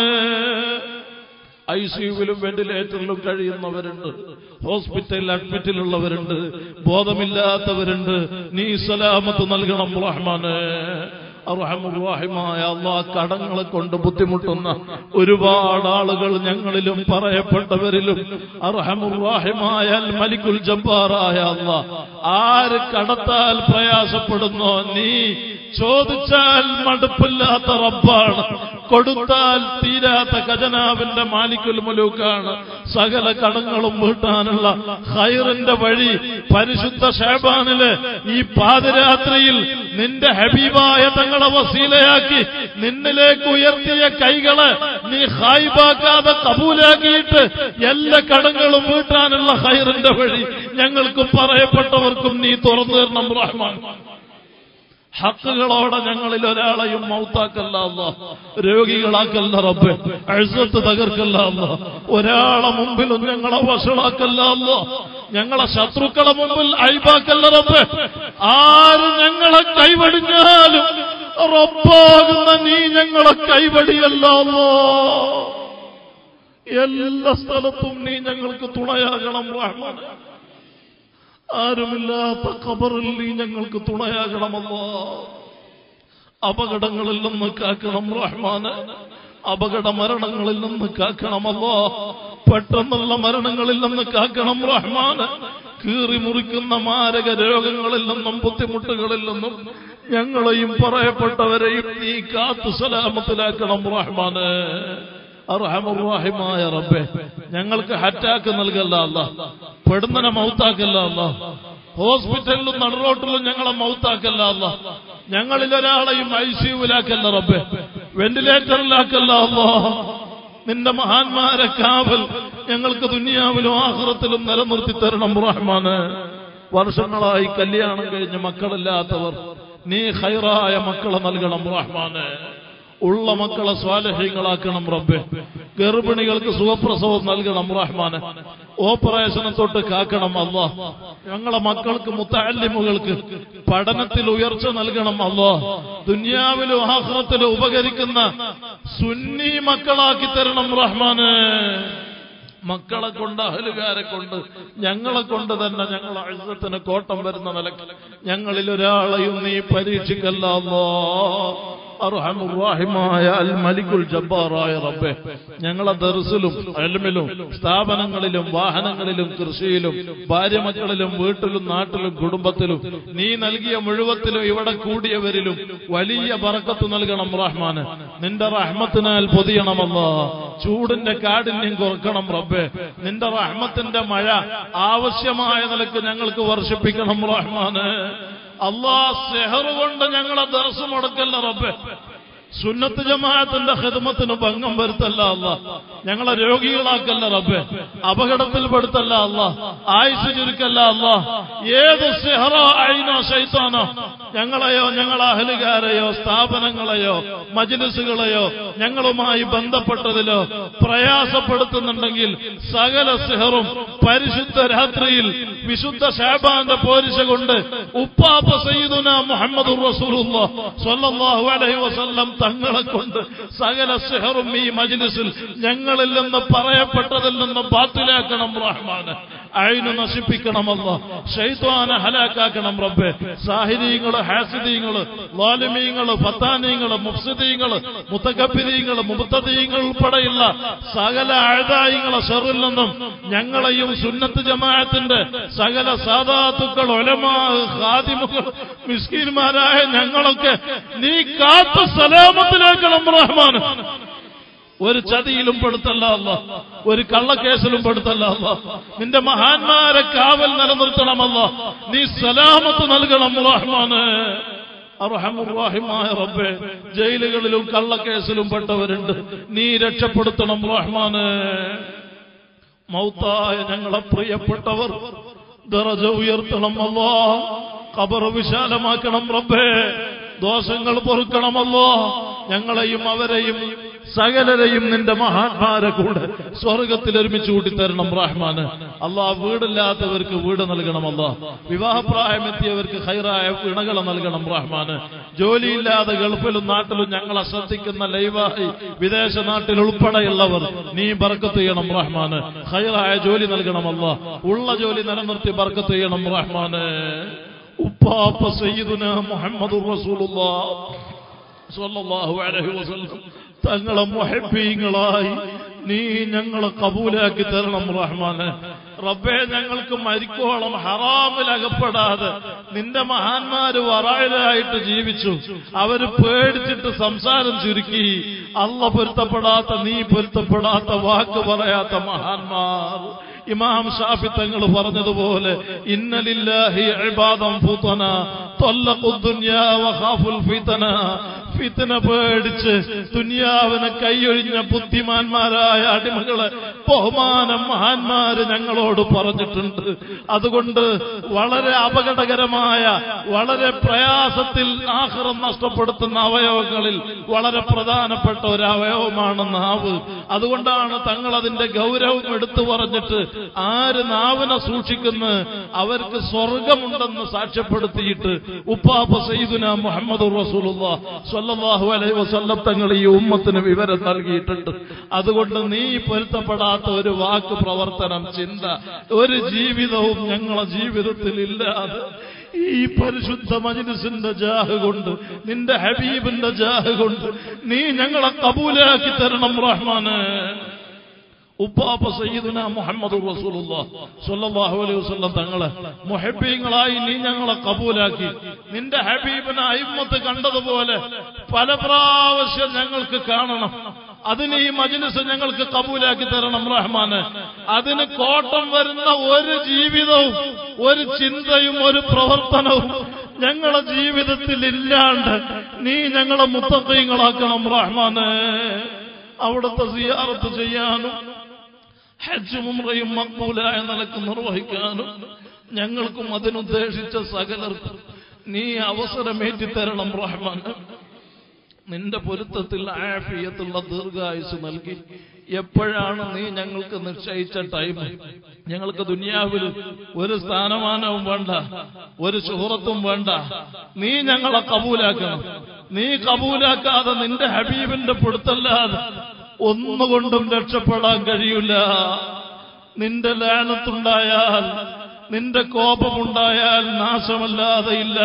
ഐ സിയുവിലും വെന്റിലേറ്ററിലും കഴിയുന്നവരുണ്ട് ഹോസ്പിറ്റലിൽ അഡ്മിറ്റിലുള്ളവരുണ്ട് ബോധമില്ലാത്തവരുണ്ട് നീ സലാമത്ത് നൽകണം റഹ്മാന് അർഹമുറാഹിമായ അള്ളാ കടങ്ങളെ കൊണ്ട് ബുദ്ധിമുട്ടുന്ന ഒരുപാട് ആളുകൾ ഞങ്ങളിലും പറയപ്പെട്ടവരിലും അർഹമുറാഹിമായ അൽ മലിക്കുൽ ജബ്ബാറായ അള്ളാ ആര് കടത്താൽ പ്രയാസപ്പെടുന്നോ നീ ചോദിച്ചാൽ മടുപ്പില്ലാത്ത റബ്ബാണ് കൊടുത്താൽ തീരാത്ത ഖജനാവിന്റെ മാലിക്കുൽ മുലൂക്കാണ് സകല കടങ്ങളും വീട്ടാനുള്ള ഹൈറിന്റെ വഴി പരിശുദ്ധ ഷേബാനില് ഈ പാതിരാത്രിയിൽ നിന്റെ ഹബീബായ തങ്ങളെ വസീലയാക്കി നിന്നിലേക്ക് ഉയർത്തിയ കൈകളെ നീ ഹായിബാക്കാതെ കബൂലാക്കിയിട്ട് എല്ലാ കടങ്ങളും വീട്ടാനുള്ള ഹൈറിന്റെ വഴി ഞങ്ങൾക്കും പറയപ്പെട്ടവർക്കും നീ തുറന്നു തരണം റഹ്മാൻ ഹക്കുകളോടെ ഞങ്ങളിൽ ഒരാളെയും മൗത്താക്കല്ല അല്ല രോഗികളാക്കല്ല റബ്ബെ അഴുസത്ത് തകർക്കല്ല അല്ല ഒരാളെ മുമ്പിലും ഞങ്ങളെ വഷളാക്കല്ല അല്ല ഞങ്ങളെ ശത്രുക്കളെ മുമ്പിൽ അഴിപ്പാക്കല്ല റബ്ബെ ആര് ഞങ്ങളെ കൈവടിഞ്ഞാലും റബ്ബാകുന്ന നീ ഞങ്ങളെ കൈവടിയല്ല അല്ലോ എല്ലാ സ്ഥലത്തും നീ ഞങ്ങൾക്ക് തുണയാകണം റഹ്മാൻ ആരുമില്ലാത്ത ഖബറിൽ നീ ഞങ്ങൾക്ക് തുണയാകണമല്ലോ അപകടങ്ങളിൽ നിന്ന് കാക്കണം റഹ്മാന് അപകട മരണങ്ങളിൽ നിന്ന് കാക്കണമല്ലോ പെട്ടെന്നുള്ള മരണങ്ങളിൽ നിന്ന് കാക്കണം റഹ്മാന് കീറി മുറിക്കുന്ന മാരക രോഗങ്ങളിൽ നിന്നും ബുദ്ധിമുട്ടുകളിൽ നിന്നും ഞങ്ങളെയും പറയപ്പെട്ടവരെയും നീ കാത്തു സലാമത്തിലാക്കണം റഹ്മാന് അർഹമുറാഹിമായ റബ്ബെ ഞങ്ങൾക്ക് ഹറ്റാക്ക് നൽകല്ല അല്ല പെടുന്നനെ മൗത്താക്കല്ല അല്ല ഹോസ്പിറ്റലിലും നടുറോട്ടിലും ഞങ്ങളെ മൗത്താക്കല്ല അല്ല ഞങ്ങളിൽ ഒരാളെയും ഐ സിയുവിലാക്കല്ല റബ്ബെ വെന്റിലേറ്ററിലാക്കല്ല അല്ലോ നിന്റെ മഹാന്മാരെ കാവൽ ഞങ്ങൾക്ക് ദുനിയാവിലും ആഹ്റത്തിലും നിലനിർത്തി തരണം റഹ്മാന് വർഷങ്ങളായി കല്യാണം കഴിഞ്ഞ് മക്കളില്ലാത്തവർ നീ ഹൈറായ മക്കളെ നൽകണം റഹ്മാന് ഉള്ള മക്കളെ സ്വാലഹ്യങ്ങളാക്കണം റബ്ബെ ഗർഭിണികൾക്ക് സുഖപ്രസവം നൽകണം റഹ്മാന് ഓപ്പറേഷനെ തൊട്ട് കാക്കണം അല്ലാ ഞങ്ങളെ മക്കൾക്ക് മുത്തല്ലിമുകൾക്ക് പഠനത്തിൽ ഉയർച്ച നൽകണം അല്ലാ ദുന്യാവിലും ആഹ്റത്തിലും ഉപകരിക്കുന്ന സുന്നി മക്കളാക്കി തരണം റഹ്മാന് മക്കളെ കൊണ്ട് അഹലുകാരെ കൊണ്ട് ഞങ്ങളെ കൊണ്ട് തന്നെ ഞങ്ങളെ അഴുത്തത്തിന് കോട്ടം വരുന്ന നിലക്ക് ഞങ്ങളിൽ ഒരാളെയും നീ പരീക്ഷിക്കല്ലോ അർഹമുറാഹിമായ അൽ മലിക്കുൽ ജബ്ബാറായ റബ്ബെ ഞങ്ങളെ ദർസിലും അൽമിലും സ്ഥാപനങ്ങളിലും വാഹനങ്ങളിലും കൃഷിയിലും ഭാര്യമക്കളിലും വീട്ടിലും നാട്ടിലും കുടുംബത്തിലും നീ നൽകിയ മുഴുവത്തിലും ഇവിടെ കൂടിയവരിലും വലിയ ബറക്കത്ത് നൽകണം റഹ്മാന് നിന്റെ റഹ്മത്തിനാൽ പൊതിയണമല്ലോ ചൂടിന്റെ കാഠിന്യം കുറക്കണം റബ്ബെ നിന്റെ റഹ്മത്തിന്റെ മഴ ആവശ്യമായ നിലക്ക് ഞങ്ങൾക്ക് വർഷിപ്പിക്കണം റഹ്മാന് അള്ളാ സെഹർ കൊണ്ട് ഞങ്ങളെ ദർശം മുടക്കല്ല റബ്ബെ സുന്നത്ത് ജമാഅത്തിന്റെ ഹിദമത്തിന് ഭംഗം വരുത്തല്ല അല്ല ഞങ്ങളെ രോഗികളാക്കല്ല റബ്ബെ അപകടത്തിൽ പെടുത്തല്ല അല്ല ആയുസ് ചുരുക്കല്ല അല്ല ഏത് സെഹറോ അയിനോ ശൈത്താനോ ഞങ്ങളെയോ ഞങ്ങളെ അഹലുകാരെയോ സ്ഥാപനങ്ങളെയോ മജിലിസുകളെയോ ഞങ്ങളുമായി ബന്ധപ്പെട്ടതിലോ പ്രയാസപ്പെടുത്തുന്നുണ്ടെങ്കിൽ സകല സിഹറും പരിശുദ്ധ രാത്രിയിൽ വിശുദ്ധ ഷാബാന്റെ പോരിശ കൊണ്ട് ഉപ്പാപ്പ സയ്യിദുന മുഹമ്മദ് സ്വല്ലല്ലാഹു അലൈഹി വസല്ലം തങ്ങളെ കൊണ്ട് സകല സിഹറും ഈ മജ്ലിസിൽ ഞങ്ങളിൽ നിന്ന് പറയപ്പെട്ടതിൽ നിന്ന് ബാത്തിലാക്കണം റഹ്മാന് അയിന് നശിപ്പിക്കണമല്ല ഷെയ്ത്വാനെ ഹലാക്കാക്കണം റബ്ബെ സാഹിദീങ്ങള് ഹാസിദീങ്ങള് ലാലിമീങ്ങള് ഫത്താനീങ്ങള് മുഫ്സിദീങ്ങള് മുത്തകബിദീങ്ങള് മുബത്തദീങ്ങൾ ഉൾപ്പെടെയുള്ള സകല അഴുതായിങ്ങളെ ഷെറിൽ നിന്നും ഞങ്ങളെയും സുന്നത്ത് ജമാഅത്തിന്റെ സകല സാധാത്തുക്കൾ ഒലമാ ഖാദിമുകൾ മിസ്കീന്മാരായ ഞങ്ങളൊക്കെ നീ കാത്തു സലാമത്തിലാക്കണം റഹ്മാൻ ഒരു ചതിയിലും പെടുത്തല്ല അല്ല ഒരു കള്ളക്കേസിലും പെടുത്തല്ല അല്ല നിന്റെ മഹാന്മാരെ കാവൽ നിലനിർത്തണമല്ല നീ സലാമത്ത് നൽകണം റഹ്മാന് അർഹമുറാഹിമായ റബ്ബേ ജയിലുകളിലും കള്ളക്കേസിലും പെട്ടവരുണ്ട് നീ രക്ഷപ്പെടുത്തണം റഹ്മാന് മൗത്തായ ഞങ്ങളെ പ്രിയപ്പെട്ടവർ ദറജ ഉയർത്തണം അല്ലോ ഖബർ വിശാലമാക്കണം റബ്ബേ ദോഷങ്ങൾ പൊറുക്കണമല്ലോ ഞങ്ങളെയും അവരെയും സകലരെയും നിന്റെ മഹാന്മാരെ കൂടെ സ്വർഗത്തിൽ ഒരുമിച്ച് കൂട്ടിത്തരണം റഹ്മാന് അല്ലാ വീടില്ലാത്തവർക്ക് വീട് നൽകണമല്ല വിവാഹപ്രായമെത്തിയവർക്ക് ഹൈറായ ഇണകളെ നൽകണം റഹ്മാന് ജോലിയില്ലാതെ ഗൾഫിലും നാട്ടിലും ഞങ്ങളെ ശ്രദ്ധിക്കുന്ന ലൈവായി വിദേശ നാട്ടിൽ ഉൾപ്പെടെയുള്ളവർ നീ ബർക്കത്ത് ചെയ്യണം റഹ്മാന് ഹൈറായ ജോലി നൽകണമല്ല ഉള്ള ജോലി നിലനിർത്തി ബർക്കത്ത് ചെയ്യണം റഹ്മാന് ഉപ്പാപ്പ സയ്യിദുന മുഹമ്മദ് റസൂലുള്ളാഹ് സ്വല്ലല്ലാഹു അലൈഹി വസല്ലം തങ്ങളെ മുഹബീങ്ങളായി നീ ഞങ്ങളെ കബൂലാക്കി തരണം റഹ്മാന് റബ്ബേ ഞങ്ങൾക്ക് മരിക്കോളം ഹറാമിലകപ്പെടാതെ നിന്റെ മഹാന്മാര് വറായതായിട്ട് ജീവിച്ചു അവര് പേടിച്ചിട്ട് സംസാരം ചുരുക്കി അല്ല പൊരുത്തപ്പെടാത്ത നീ പൊരുത്തപ്പെടാത്ത വാക്ക് പറയാത്ത മഹാന്മാർ ഇമാം ഷാഫി തങ്ങൾ പറഞ്ഞതുപോലെ ഇന്നലില്ലാഹി ഇബാദം ഫുതന തൊല്ലഖു ദുനിയാ വഖാഫുൽ ഫിതന ഫിതന പേടിച്ച് ദുനിയാവിനെ കൈയൊഴിഞ്ഞ ബുദ്ധിമാന്മാരായ അടിമകളെ ബഹുമാനം മഹാന്മാര് ഞങ്ങളോട് പറഞ്ഞിട്ടുണ്ട് അതുകൊണ്ട് വളരെ അപകടകരമായ വളരെ പ്രയാസത്തിൽ ആഹ്റം നഷ്ടപ്പെടുത്തുന്ന അവയവങ്ങളിൽ വളരെ പ്രധാനപ്പെട്ട ഒരു അവയവമാണ് നാവ് അതുകൊണ്ടാണ് തങ്ങൾ അതിന്റെ ഗൗരവം എടുത്തു പറഞ്ഞിട്ട് ആര് നാവിനെ സൂക്ഷിക്കുന്ന അവർക്ക് സ്വർഗമുണ്ടെന്ന് സാക്ഷ്യപ്പെടുത്തിയിട്ട് ഉപ്പാപ്പ സയ്യിദുന മുഹമ്മദ് റസൂലുള്ള സ്വല്ലല്ലാഹു അലൈഹി വസല്ലം തങ്ങൾ ഈ ഉമ്മത്തിന് വിവരം നൽകിയിട്ടുണ്ട് അതുകൊണ്ട് നീ പൊരുത്തപ്പെടാത്ത ഒരു വാക്ക് പ്രവർത്തനം ചിന്ത ഒരു ജീവിതവും ഞങ്ങളെ ജീവിതത്തിൽ ഇല്ലാതെ ഈ പരിശുദ്ധ മജ്ലിസിന്റെ ജാഹ് കൊണ്ട് നിന്റെ ഹബീബിന്റെ ജാഹ് കൊണ്ട് നീ ഞങ്ങളെ കബൂലാക്കി തരണം റഹ്മാന് ഉപ്പാപ്പ സയ്യിദുന മുഹമ്മദ് സ്വല്ലല്ലാഹു അലൈഹി വസല്ലം തങ്ങളെ മുഹബീങ്ങളായി നീ ഞങ്ങളെ കബൂലാക്കി നിന്റെ ഹബീബിനെ അയിമത്ത് കണ്ടതുപോലെ പല പ്രാവശ്യം ഞങ്ങൾക്ക് കാണണം അതിന് ഈ മജ്ലിസ് ഞങ്ങൾക്ക് കബൂലാക്കി തരണം റഹ്മാന് അതിന് കോട്ടം വരുന്ന ഒരു ജീവിതവും ഒരു ചിന്തയും ഒരു പ്രവർത്തനവും ഞങ്ങളെ ജീവിതത്തിൽ ഇല്ലാണ്ട് നീ ഞങ്ങളെ മുത്തക്കൈങ്ങളാക്കണം റഹ്മാന് അവിടുത്തെ സിയാറത്ത് ചെയ്യാനും ഹജ്ജും ഉംറയും മക്ബൂലായ നിലക്ക് നിർവഹിക്കാനും ഞങ്ങൾക്കും അതിനുദ്ദേശിച്ച സകലർക്കും നീ അവസരമേറ്റി തരണം റഹ്മാൻ നിന്റെ പൊരുത്തത്തിൽ ആഫിയത്തുള്ള ദീർഘായുസ് നൽകി എപ്പോഴാണ് നീ ഞങ്ങൾക്ക് നിശ്ചയിച്ച ടൈം ഞങ്ങൾക്ക് ദുനിയാവിൽ ഒരു സ്ഥാനമാനവും വേണ്ട ഒരു സുഹൃത്തും വേണ്ട നീ ഞങ്ങളെ കബൂലാക്കണം നീ കബൂലാക്കാതെ നിന്റെ ഹബീബിന്റെ പൊടുത്തല്ലാതെ ഒന്നുകൊണ്ടും രക്ഷപ്പെടാൻ കഴിയില്ല നിന്റെ ലാനത്തുണ്ടായാൽ നിന്റെ കോപമുണ്ടായാൽ നാശമല്ലാതെ ഇല്ല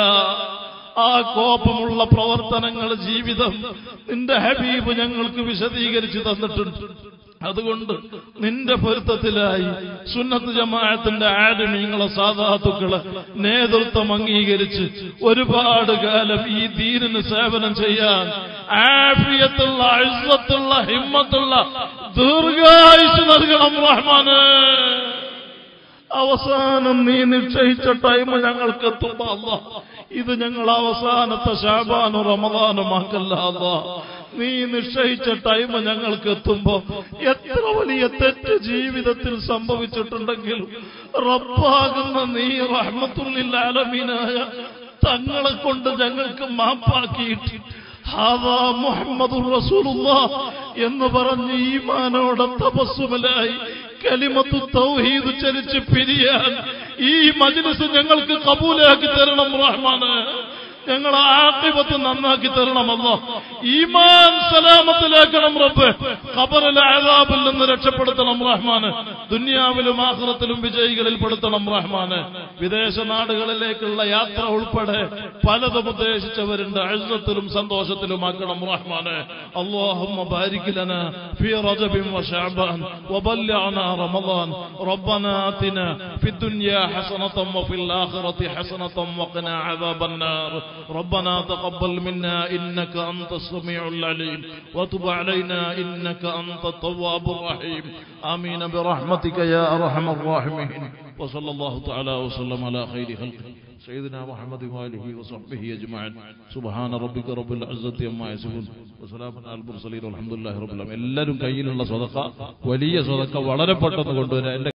ആ കോപമുള്ള പ്രവർത്തനങ്ങൾ ജീവിതം നിന്റെ ഹബീബ് ഞങ്ങൾക്ക് വിശദീകരിച്ചു തന്നിട്ടുണ്ട് അതുകൊണ്ട് നിന്റെ പൊരുത്തത്തിലായി സുന്നത്ത് ജമാഅത്തിന്റെ ആരുമീങ്ങളെ സാധാത്തുക്കളെ നേതൃത്വം അംഗീകരിച്ച് ഒരുപാട് കാലം ഈ ദീനിന് സേവനം ചെയ്യാൻ ആഫിയത്തുള്ള അഴുത്തുള്ള ഹിമ്മത്തുള്ള ദീർഘായുസ് നൽകണം റഹ്മാന് അവസാനം നീ നിശ്ചയിച്ച ടൈം ഞങ്ങൾക്ക് എത്തുമ്പോ അല്ല ഇത് ഞങ്ങൾ അവസാനത്തെ ഷാബാനു റമദാനുമാക്കല്ല അല്ല നീ നിശ്ചയിച്ച ടൈം ഞങ്ങൾക്ക് എത്തുമ്പോ എത്ര വലിയ തെറ്റ് ജീവിതത്തിൽ സംഭവിച്ചിട്ടുണ്ടെങ്കിലും റബ്ബാകുന്ന നീ റഹ്മത്തുള്ളിലാലമീനായ തങ്ങളെ കൊണ്ട് ഞങ്ങൾക്ക് മാപ്പാക്കിയിട്ട് ഹാദാ മുഹമ്മദ് റസൂലുള്ള എന്ന് പറഞ്ഞ് ഈമാനോടെ തപസ്സുമലായി കലിമത്തു തൗഹീദ് ചരിച്ച് പിരിയാൻ ഈ മജ്ലിസ് ഞങ്ങൾക്ക് കബൂലാക്കി തരണം റഹ്മാന് ഞങ്ങളെ ആക്കിപത്ത് നന്നാക്കി തരണമല്ലോ ഈമാൻ സലാമത്തിലാക്കണം റബ്ബ് ഖബറിലെ ആദാബിൽ നിന്ന് രക്ഷപ്പെടുത്തണം റഹ്മാന് ദുനിയാവിലും ആഹ്റത്തിലും വിജയികളിൽ പെടുത്തണം റഹ്മാന് വിദേശ നാടുകളിലേക്കുള്ള യാത്ര ഉൾപ്പെടെ പലതും ഉദ്ദേശിച്ചവരുണ്ട് അഴുത്തത്തിലും സന്തോഷത്തിലുമാക്കണം റഹ്മാന് اللهم بارك لنا في رجب وشعبان وبلغنا رمضان ربنا آتنا في الدنيا حسنة وفي الآخرة حسنة وقنا عذاب النار ربنا تقبل منا إنك أنت السميع العليم وتب علينا إنك أنت التواب الرحيم آمين برحمتك يا أرحم الراحمين وصلى الله تعالى وسلم على خير خلقه سيدنا محمد وآله وصحبه أجمعين سبحان ربك رب العزة عما يصفون وسلام على المرسلين والحمد لله رب العالمين എല്ലാവരും കയ്യിലുള്ള സ്വതക്ക വലിയ സ്വതക്ക വളരെ പെട്ടെന്ന് കൊണ്ടുവരാൻ